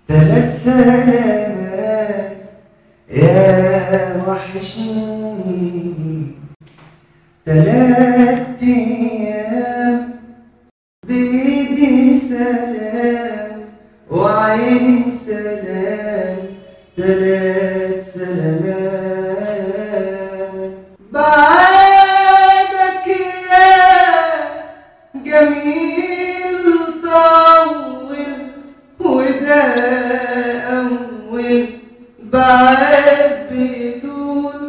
ثلاث سلامات يا وحشني ثلاث ايام بيدي سلام وعيني سلام ثلاث سلامات بعدك يا جميل طول وده أول بعد بدون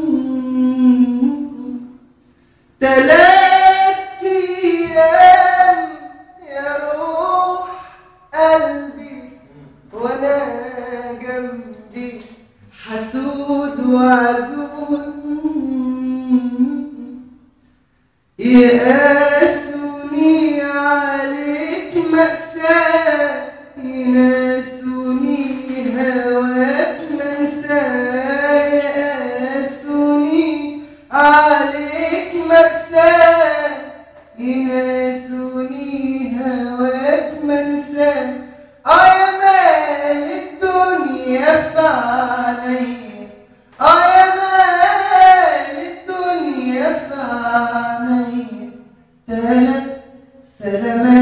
تلات أيام يا روح قلبي وأنا جنبي حسود وعزول يقاسوني عليك مأساة يناسوني هواك منساة يقاسوني عليك مأساة يناسوني هواك منساة اه يا مال الدنيا في عينيا اه يا مال الدنيا في عينيا تلات سلامات